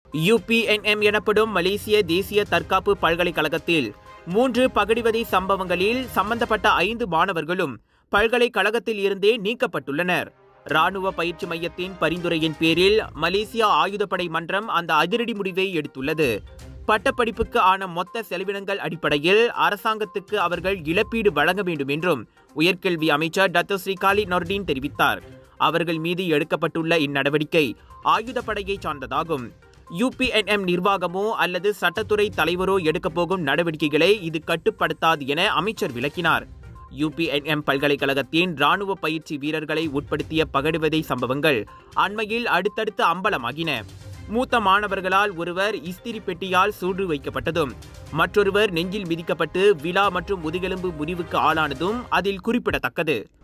யுபிஎன்எம் எனப்படும் மலேசிய தேசிய தற்காப்பு பல்கலைக்கழகத்தில் மூன்று பகடிவதை சம்பவங்களில் சம்பந்தப்பட்ட ஐந்து மாணவர்களும் பல்கலைக்கழகத்தில் இருந்தே நீக்கப்பட்டுள்ளனர் ராணுவ பயிற்சி மையத்தின் பரிந்துரையின் பேரில் மலேசியா ஆயுதப்படை மன்றம் அந்த அதிரடி முடிவை எடுத்துள்ளது பட்டப்படிப்புக்கு ஆன மொத்த செலவினங்கள் அடிப்படையில் அரசாங்கத்துக்கு அவர்கள் இழப்பீடு வழங்க வேண்டும் என்றும் உயர்கல்வி அமைச்சர் டத்தோ ஸ்ரீ காலி நொர்டீன் தெரிவித்தார் அவர்கள் மீது எடுக்கப்பட்டுள்ள இந்நடவடிக்கை ஆயுதப்படையை சார்ந்ததாகும் யுபிஎன்எம் நிர்வாகமோ அல்லது சட்டத்துறை தலைவரோ எடுக்கப் போகும் நடவடிக்கைகளை இது கட்டுப்படுத்தாது என அமைச்சர் விளக்கினார் யுபிஎன்எம் பல்கலைக்கழகத்தின் ராணுவ பயிற்சி வீரர்களை உட்படுத்திய பகடுவதை சம்பவங்கள் அண்மையில் அடுத்தடுத்து அம்பலமாகின மூத்த மாணவர்களால் ஒருவர் இஸ்திரி பெட்டியால் சூடு வைக்கப்பட்டதும் மற்றொருவர் நெஞ்சில் மிதிக்கப்பட்டு விழா மற்றும் முதுகெலும்பு முறிவுக்கு ஆளானதும் அதில் குறிப்பிடத்தக்கது